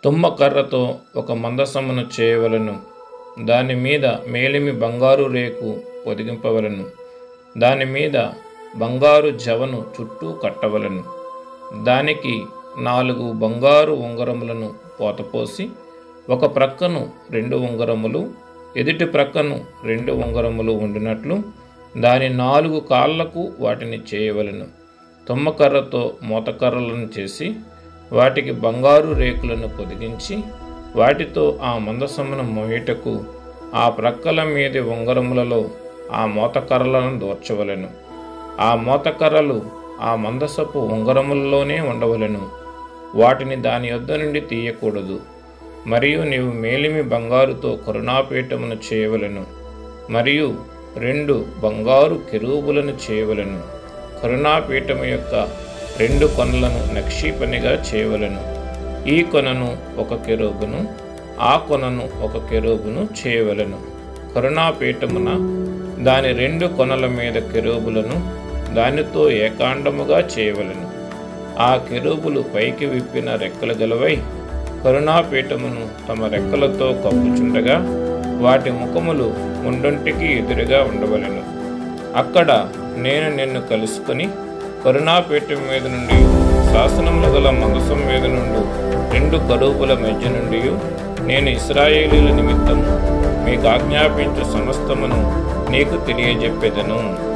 తుమ్మ కర్రతో ఒక మందసమును చేయవలను దాని మీద మేలిమి బంగారు రేకు పొదిగింపవలను దాని మీద బంగారు జవను చుట్టూ కట్టవలను దానికి నాలుగు బంగారు ఉంగరములను పోతపోసి ఒక ప్రక్కను రెండు ఉంగరములు ఎదుటి ప్రక్కను రెండు ఉంగరములు ఉండినట్లు దాని నాలుగు కాళ్లకు వాటిని చేయవలను తుమ్మకర్రతో మూతకర్రలను చేసి వాటికి బంగారు రేకులను పొదిగించి వాటితో ఆ మందసమును మోయుటకు ఆ ప్రక్కల మీది ఉంగరములలో ఆ మోతకర్రలను దూర్చవలెను ఆ మోతకర్రలు ఆ మందసపు ఉంగరములలోనే ఉండవలెను వాటిని దాని యొద్ద నుండి తీయకూడదు మరియు నీవు మేలిమి బంగారుతో కరుణాపీఠమును చేయవలెను మరియు రెండు బంగారు కెరూబులను చేయవలెను కరుణాపీఠము యొక్క రెండు కొనలను నక్షీపనిగా చేయవలెను ఈ కొనను ఒక కెరూబును ఆ కొనను ఒక కెరూబును చేయవలెను కరుణాపీఠమున దాని రెండు కొనల మీద కెరూబులను దానితో ఏకాండముగా చేయవలెను ఆ కెరూబులు పైకి విప్పిన రెక్కలు గలవై కరుణాపీఠమును తమ రెక్కలతో కప్పుచుండగా వాటి ముఖములు ముండొంటికి ఎదురుగా ఉండవలెను అక్కడ నేను నిన్ను కలుసుకొని కరుణాపీఠం మీద నుండి శాసనములు గల మందసం మీద నుండి రెండు కరూపుల మధ్య నుండి నేను ఇస్రాయేలీల నిమిత్తము మీకు ఆజ్ఞాపించు సమస్తమును నీకు తెలియజెప్పేదను